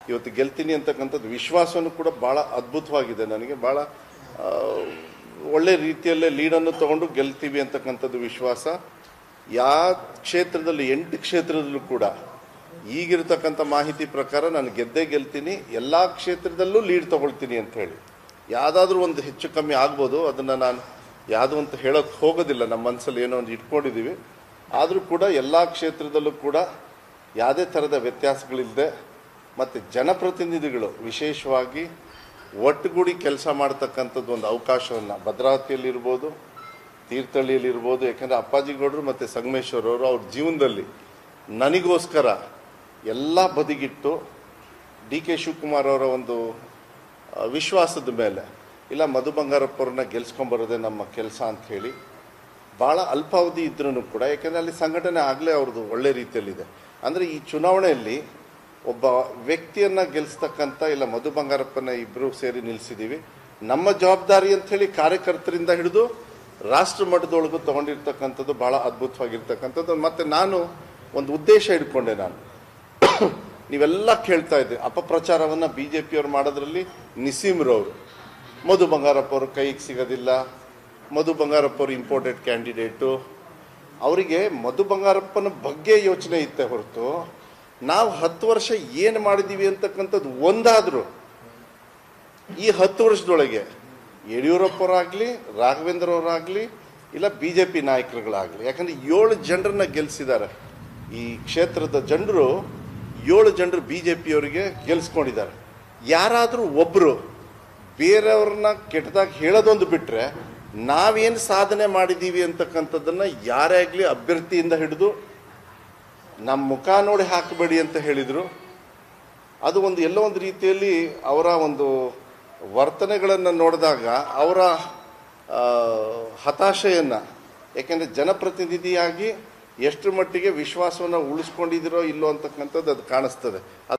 ಇವತ್ತು ಗೆಲ್ತೀನಿ ಅಂತಕ್ಕಂಥದ್ದು ವಿಶ್ವಾಸನೂ ಕೂಡ ಭಾಳ ಅದ್ಭುತವಾಗಿದೆ ನನಗೆ ಭಾಳ ಆ, ಒಳ್ಳೆ ರೀತಿಯಲ್ಲೇ ಲೀಡನ್ನು ತಗೊಂಡು ಗೆಲ್ತೀವಿ ಅಂತಕ್ಕಂಥದ್ದು ವಿಶ್ವಾಸ ಯಾವ ಕ್ಷೇತ್ರದಲ್ಲಿ ಎಂಟು ಕ್ಷೇತ್ರದಲ್ಲೂ ಕೂಡ ಈಗಿರ್ತಕ್ಕಂಥ ಮಾಹಿತಿ ಪ್ರಕಾರ ನಾನು ಗೆದ್ದೇ ಗೆಲ್ತೀನಿ ಎಲ್ಲ ಕ್ಷೇತ್ರದಲ್ಲೂ ಲೀಡ್ ತಗೊಳ್ತೀನಿ ಅಂತ ಹೇಳಿ ಯಾವುದಾದ್ರೂ ಒಂದು ಹೆಚ್ಚು ಕಮ್ಮಿ ಆಗ್ಬೋದು ಅದನ್ನು ನಾನು ಯಾವುದು ಅಂತ ಹೇಳೋಕ್ಕೆ ಹೋಗೋದಿಲ್ಲ ನಮ್ಮ ಮನಸ್ಸಲ್ಲಿ ಏನೋ ಒಂದು ಇಟ್ಕೊಂಡಿದ್ದೀವಿ ಆದರೂ ಕೂಡ ಎಲ್ಲ ಕ್ಷೇತ್ರದಲ್ಲೂ ಕೂಡ ಯಾವುದೇ ಥರದ ವ್ಯತ್ಯಾಸಗಳಿಲ್ಲದೆ ಮತ್ತು ಜನಪ್ರತಿನಿಧಿಗಳು ವಿಶೇಷವಾಗಿ ಒಟ್ಟುಗೂಡಿ ಕೆಲಸ ಮಾಡ್ತಕ್ಕಂಥದ್ದು ಒಂದು ಅವಕಾಶವನ್ನು ಭದ್ರಾವತಿಯಲ್ಲಿರ್ಬೋದು ತೀರ್ಥಹಳ್ಳಿಯಲ್ಲಿರ್ಬೋದು ಯಾಕಂದರೆ ಅಪ್ಪಾಜಿಗೌಡರು ಮತ್ತು ಸಂಗಮೇಶ್ವರ್ ಅವರು ಅವ್ರ ಜೀವನದಲ್ಲಿ ನನಗೋಸ್ಕರ ಎಲ್ಲ ಬದಿಗಿಟ್ಟು ಡಿ ಕೆ ಶಿವಕುಮಾರ್ ಅವರ ಒಂದು ಆ, ವಿಶ್ವಾಸದ ಮೇಲೆ ಇಲ್ಲ ಮಧು ಬಂಗಾರಪ್ಪವ್ರನ್ನ ಗೆಲ್ಸ್ಕೊಂಬರೋದೇ ನಮ್ಮ ಕೆಲಸ ಅಂತ ಹೇಳಿ ಭಾಳ ಅಲ್ಪಾವಧಿ ಇದ್ರೂ ಕೂಡ ಯಾಕೆಂದರೆ ಅಲ್ಲಿ ಸಂಘಟನೆ ಆಗಲೇ ಅವ್ರದ್ದು ಒಳ್ಳೆ ರೀತಿಯಲ್ಲಿದೆ ಅಂದರೆ ಈ ಚುನಾವಣೆಯಲ್ಲಿ ಒಬ್ಬ ವ್ಯಕ್ತಿಯನ್ನು ಗೆಲ್ಲಿಸ್ತಕ್ಕಂಥ ಇಲ್ಲ ಮಧು ಬಂಗಾರಪ್ಪನ ಇಬ್ಬರು ಸೇರಿ ನಿಲ್ಲಿಸಿದ್ದೀವಿ ನಮ್ಮ ಜವಾಬ್ದಾರಿ ಅಂಥೇಳಿ ಕಾರ್ಯಕರ್ತರಿಂದ ಹಿಡಿದು ರಾಷ್ಟ್ರ ಮಟ್ಟದೊಳಗೂ ತಗೊಂಡಿರ್ತಕ್ಕಂಥದ್ದು ಭಾಳ ಅದ್ಭುತವಾಗಿರ್ತಕ್ಕಂಥದ್ದು ಮತ್ತು ನಾನು ಒಂದು ಉದ್ದೇಶ ಇಟ್ಕೊಂಡೆ ನಾನು ನೀವೆಲ್ಲ ಕೇಳ್ತಾ ಇದ್ದೆ ಅಪಪ್ರಚಾರವನ್ನು ಬಿ ಜೆ ಪಿಯವ್ರು ಮಾಡೋದ್ರಲ್ಲಿ ನಿಸೀಮ್ರವರು ಮಧು ಬಂಗಾರಪ್ಪ ಅವರು ಕೈಗೆ ಸಿಗೋದಿಲ್ಲ ಮಧು ಬಂಗಾರಪ್ಪ ಅವರು ಇಂಪೋರ್ಟೆಡ್ ಕ್ಯಾಂಡಿಡೇಟು ಅವರಿಗೆ ಮಧು ಬಂಗಾರಪ್ಪನ ಬಗ್ಗೆ ಯೋಚನೆ ಇತ್ತೆ ಹೊರತು ನಾವು ಹತ್ತು ವರ್ಷ ಏನು ಮಾಡಿದ್ದೀವಿ ಅಂತಕ್ಕಂಥದ್ದು ಒಂದಾದರೂ ಈ ಹತ್ತು ವರ್ಷದೊಳಗೆ ಯಡಿಯೂರಪ್ಪರಾಗಲಿ ರಾಘವೇಂದ್ರ ಅವರಾಗಲಿ ಇಲ್ಲ ಬಿ ಜೆ ಪಿ ನಾಯಕರುಗಳಾಗಲಿ ಯಾಕಂದರೆ ಏಳು ಜನರನ್ನ ಗೆಲ್ಲಿಸಿದ್ದಾರೆ ಈ ಕ್ಷೇತ್ರದ ಜನರು ಏಳು ಜನರು ಬಿ ಜೆ ಪಿಯವರಿಗೆ ಗೆಲ್ಸ್ಕೊಂಡಿದ್ದಾರೆ ಯಾರಾದರೂ ಒಬ್ಬರು ಬೇರೆಯವ್ರನ್ನ ಕೆಟ್ಟದಾಗಿ ಹೇಳೋದೊಂದು ಬಿಟ್ಟರೆ ನಾವೇನು ಸಾಧನೆ ಮಾಡಿದ್ದೀವಿ ಅಂತಕ್ಕಂಥದ್ದನ್ನು ಯಾರೇ ಆಗಲಿ ಅಭ್ಯರ್ಥಿಯಿಂದ ಹಿಡಿದು ನಮ್ಮ ಮುಖ ನೋಡಿ ಹಾಕಬೇಡಿ ಅಂತ ಹೇಳಿದರು ಅದು ಒಂದು ಎಲ್ಲೋ ಒಂದು ರೀತಿಯಲ್ಲಿ ಅವರ ಒಂದು ವರ್ತನೆಗಳನ್ನು ನೋಡಿದಾಗ ಅವರ ಆ, ಹತಾಶೆಯನ್ನು ಯಾಕೆಂದರೆ ಜನಪ್ರತಿನಿಧಿಯಾಗಿ ಎಷ್ಟು ಮಟ್ಟಿಗೆ ವಿಶ್ವಾಸವನ್ನು ಉಳಿಸ್ಕೊಂಡಿದ್ದೀರೋ ಇಲ್ಲೋ ಅಂತಕ್ಕಂಥದ್ದು ಅದು ಕಾಣಿಸ್ತದೆ